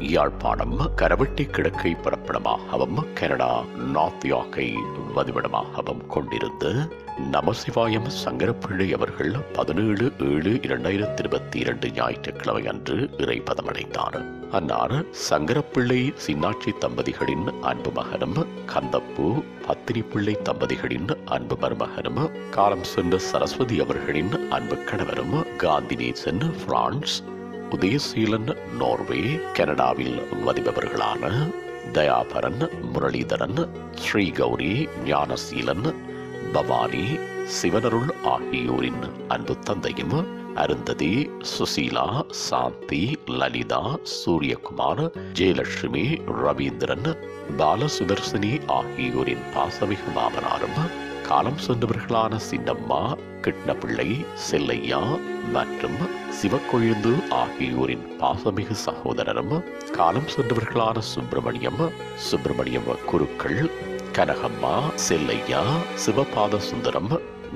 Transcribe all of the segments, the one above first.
யாழ்ப்பாணம் கரவட்டி கிழக்கை பிறப்பிடமாகவும் Canada North யாக்கை வதிவிடமாகவும் கொண்டிருந்த நமசிவாயம் சங்கரப்பிள்ளை அவர்கள் பதினேழு ஏழு இரண்டாயிரத்தி இருபத்தி இரண்டு ஞாயிற்றுக்கிழமை அன்று இறைப்பதமடைந்தார் அன்னார் சங்கரப்பிள்ளை சின்னாட்சி தம்பதிகளின் அன்பு மகனும் கந்தப்பு பத்திரி பிள்ளை தம்பதிகளின் அன்பு மருமகனும் காலம் சென்ற சரஸ்வதி அவர்களின் அன்பு கணவரும் காந்திநேசன் பிரான்ஸ் உதயசீலன் நோர்வே கனடாவில் வதிபவர்களான தயாபரன் முரளிதரன் ஸ்ரீகௌரி ஞானசீலன் பவானி சிவனருள் ஆகியோரின் அன்பு தந்தையும் அருந்ததி சுசீலா சாந்தி லலிதா சூரியகுமார் ஜெயலட்சுமி ரவீந்திரன் பாலசுதர்சினி ஆகியோரின் பாசமிகு மாமனாரும் காலம் சென்றவர்களான சின்னம்மா கிட்னப்பிள்ளை செல்லையா மற்றும் சிவக்கொழுந்து ஆகியோரின் பாசமிகு சகோதரரும் காலம் சென்றவர்களான சுப்பிரமணியம் சுப்பிரமணியம் குருக்கள் கனகம்மா செல்லையா சிவபாத சுந்தரம்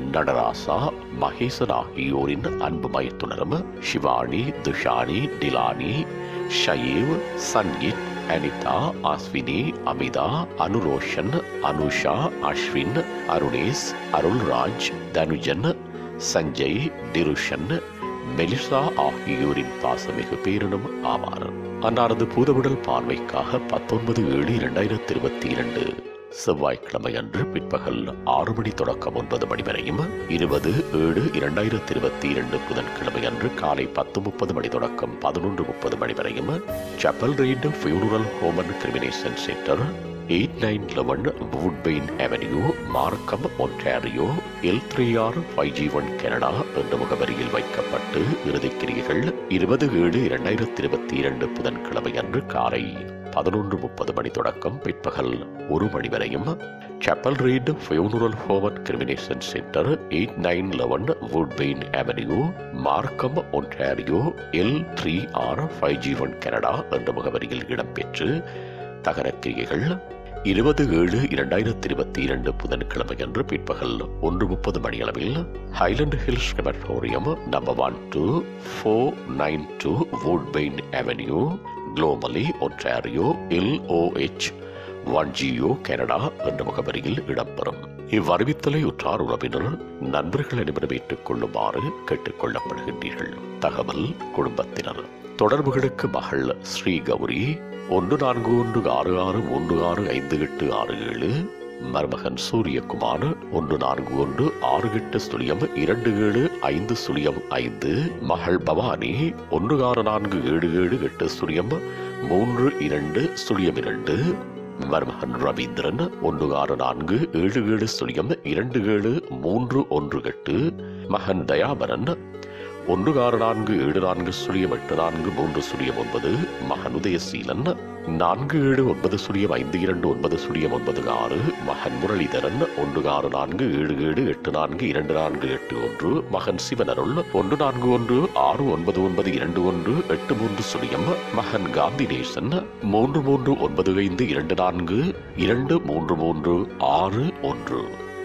நடராசா மகேசன் ஆகியோரின் அன்பு மயத்துணரும் சிவானி துஷானி டிலானி ஷயீவ் சங்கீத் அனிதா அஸ்வினி அமிதா அனுரோஷன் அனுஷா அஸ்வின் அருணேஷ் அருள்ராஜ் தனுஜன் சஞ்சய் டிருஷன் மெலிசா ஆகியோரின் பாசமிகு பேரனும் ஆவார் அன்னாரது பூதவுடல் பார்வைக்காக பத்தொன்பது ஏழு இரண்டாயிரத்தி இருபத்தி இரண்டு செவ்வாய்க்கிழமை அன்று பிற்பகல் ஆறு மணி தொடக்கம் ஒன்பது மணி வரையும் இருபது ஏழு இரண்டாயிரத்தி இருபத்தி இரண்டு புதன்கிழமை அன்று காலை பத்து முப்பது மணி தொடக்கம் பதினொன்று முப்பது மணி வரையும் Chapel Ridge Funeral Home and Cremation Centre eight nine eleven Woodbine Avenue Markham Ontario L three R five G one Canada என்ற முகவரியில் வைக்கப்பட்டு இறுதிக்கிரியைகள் இருபது ஏழு இரண்டாயிரத்தி இருபத்தி இரண்டு புதன்கிழமை அன்று காலை பதினொன்று முப்பது மணி தொடக்கம் பிற்பகல் ஒரு மணி வரையும் Chapel Ridge Funeral Home and Cremation Centre eight nine eleven Woodbine Avenue Markham Ontario L three R five G one Canada என்ற முகவரியில் இடம்பெற்று தகரக்கிரியைகள் இருபது ஏழு இரண்டாயிரத்தி இருபத்தி இரண்டு புதன்கிழமை அன்று பிற்பகல் ஒன்று முப்பது மணியளவில் Highland Hills Crematorium number one two four nine two Woodbine Avenue Gormley Ontario L O H one G O Canada என்ற முகவரியில் இடம்பெறும் இவ்வறிவித்தலை உற்றார் உறவினர் நண்பர்கள் அனைவரும் ஏற்றுக்கொள்ளுமாறு கேட்டுக் கொள்ளப்படுகின்றீர்கள் தகவல் குடும்பத்தினர் தொடர்புகளுக்கு மகள் ஸ்ரீ கௌரி ஒன்று நான்கு ஒன்று ஆறு ஆறு மூன்று ஆறு ஐந்து எட்டு ஆறு ஏழு மருமகன் சூரியகுமார் ஒன்று நான்கு ஒன்று ஆறு எட்டு சுழியம் இரண்டு ஏழு ஐந்து சுழியம் ஐந்து மகள் பவானி ஒன்று ஆறு நான்கு ஏழு ஏழு எட்டு சுழியம் மூன்று இரண்டு சுழியம் இரண்டு மருமகன் ரவீந்திரன் ஒன்று ஆறு நான்கு ஏழு ஏழு சுழியம் இரண்டு ஏழு மூன்று ஒன்று எட்டு மகன் தயாபரன் ஒன்று ஆறு நான்கு ஏழு நான்கு சுழியம் எட்டு நான்கு மூன்று சுழியம் ஒன்பது மகன் உதயசீலன் நான்கு ஏழு ஒன்பது சுழியம் ஐந்து இரண்டு ஒன்பது சுழியம் ஒன்பது ஆறு மகன் முரளிதரன் ஒன்று ஆறு நான்கு ஏழு ஏழு எட்டு நான்கு இரண்டு நான்கு எட்டு ஒன்று மகன் சிவனருள் ஒன்று நான்கு ஒன்று ஆறு ஒன்பது ஒன்பது இரண்டு ஒன்று எட்டு மூன்று சுழியம் மகன் காந்திநேசன் மூன்று மூன்று ஒன்பது ஐந்து இரண்டு நான்கு இரண்டு மூன்று மூன்று ஆறு ஒன்று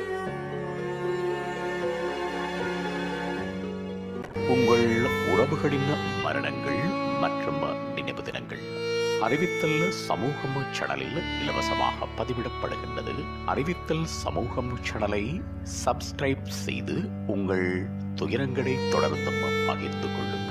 உங்கள் உறவுகளின் மரணங்கள் மற்றும் நினைவு தினங்கள் அறிவித்தல் சமூகம் சேனலில் இலவசமாக பதிவிடப்படுகின்றது அறிவித்தல் சமூகம் சேனலை சப்ஸ்கிரைப் செய்து உங்கள் துயரங்களை தொடர்ந்தும் பகிர்ந்து கொள்ளுங்கள்